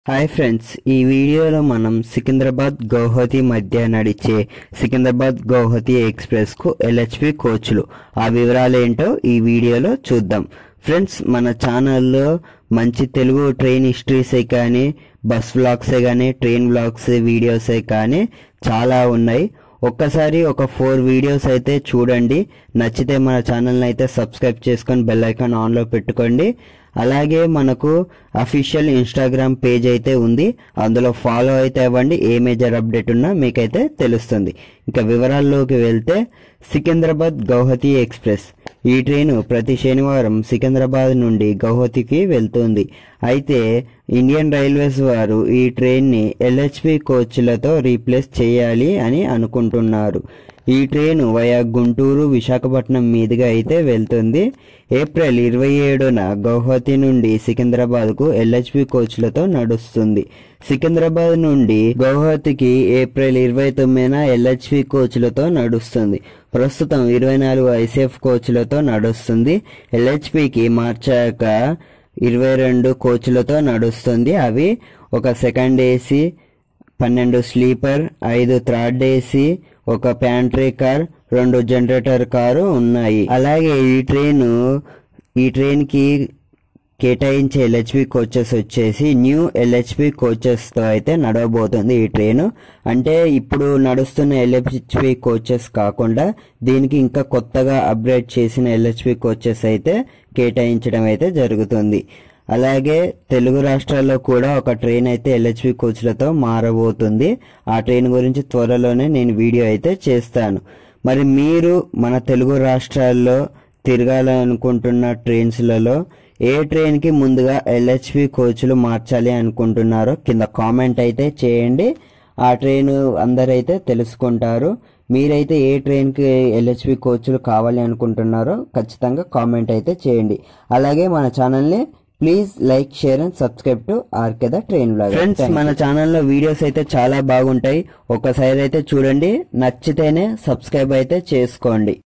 hi friends ఈ వీడియోలో మనం సికింద్రాబాద్ గౌహతి మధ్య నడిచే సికింద్రాబాద్ గౌహతి ఎక్స్ప్రెస్ కు ఎల్హెచ్పి కోచ్లు ఆ వివరాలు ఏంటో ఈ వీడియోలో చూద్దాం ఫ్రెండ్స్ మన ఛానల్లో మంచి తెలుగు ట్రైన్ హిస్టరీసే కానీ బస్ వ్లాగ్సే కానీ ట్రైన్ వ్లాగ్స్ వీడియోసే కానీ చాలా ఉన్నాయి ఒక్కసారి ఒక ఫోర్ వీడియోస్ అయితే చూడండి నచ్చితే మన ఛానల్ని అయితే సబ్స్క్రైబ్ చేసుకొని బెల్ ఐకాన్ ఆన్లో పెట్టుకోండి అలాగే మనకు అఫీషియల్ ఇన్స్టాగ్రామ్ పేజ్ అయితే ఉంది అందులో ఫాలో అయితే అవ్వండి ఏ మేజర్ అప్డేట్ ఉన్నా మీకైతే తెలుస్తుంది ఇంకా వివరాల్లోకి వెళ్తే సికింద్రాబాద్ గౌహతి ఎక్స్ప్రెస్ ఈ ట్రైను ప్రతి శనివారం సికింద్రాబాద్ నుండి గౌహతికి వెళ్తుంది అయితే ఇండియన్ రైల్వేస్ వారు ఈ ట్రైన్ని ఎల్హెచ్పి కోచ్లతో రీప్లేస్ చేయాలి అని అనుకుంటున్నారు ఈ ట్రైన్ వయా గుంటూరు విశాఖపట్నం మీదుగా అయితే వెళ్తుంది ఏప్రిల్ ఇరవై ఏడున గౌహతి నుండి సికింద్రాబాద్కు ఎల్హెచ్పి కోచ్లతో నడుస్తుంది సికింద్రాబాద్ నుండి గౌహతికి ఏప్రిల్ ఇరవై తొమ్మిదిన ఎల్హెచ్పి కోచ్లతో నడుస్తుంది ప్రస్తుతం ఇరవై నాలుగు ఐసీఎఫ్ కోచ్లతో నడుస్తుంది ఎల్హెచ్పికి మార్చాక ఇరవై రెండు కోచ్లతో నడుస్తుంది అవి ఒక సెకండ్ ఏసీ పన్నెండు స్లీపర్ ఐదు థర్డ్ ఏసీ ఒక ప్యాంట్రీ కార్ రెండు జనరేటర్ కారు ఉన్నాయి అలాగే ఈ ట్రైన్ ఈ ట్రైన్ కి కేటాయించే ఎల్హెచ్పి కోచెస్ వచ్చేసి న్యూ ఎల్హెచ్పి కోచెస్ తో అయితే నడవబోతుంది ఈ ట్రైన్ అంటే ఇప్పుడు నడుస్తున్న ఎల్హెచ్పి కోచెస్ కాకుండా దీనికి ఇంకా కొత్తగా అప్గ్రేడ్ చేసిన ఎల్హెచ్పి కోచెస్ అయితే కేటాయించడం అయితే జరుగుతుంది అలాగే తెలుగు రాష్ట్రాల్లో కూడా ఒక ట్రైన్ అయితే ఎల్హెచ్పి కోచ్లతో మారబోతుంది ఆ ట్రైన్ గురించి త్వరలోనే నేను వీడియో అయితే చేస్తాను మరి మీరు మన తెలుగు రాష్ట్రాల్లో తిరగాలనుకుంటున్న ట్రైన్స్లలో ఏ ట్రైన్కి ముందుగా ఎల్హెచ్పి కోచ్లు మార్చాలి అనుకుంటున్నారో కింద కామెంట్ అయితే చేయండి ఆ ట్రైన్ అందరైతే తెలుసుకుంటారు మీరైతే ఏ ట్రైన్కి ఎల్హెచ్పి కోచ్లు కావాలి అనుకుంటున్నారో ఖచ్చితంగా కామెంట్ అయితే చేయండి అలాగే మన ఛానల్ని please like share and subscribe to RK the train blog friends మన ఛానల్లో వీడియోస్ అయితే చాలా బాగుంటాయి ఒకసారి అయితే చూడండి నచ్చితేనే సబ్స్క్రైబ్ అయితే చేసుకోండి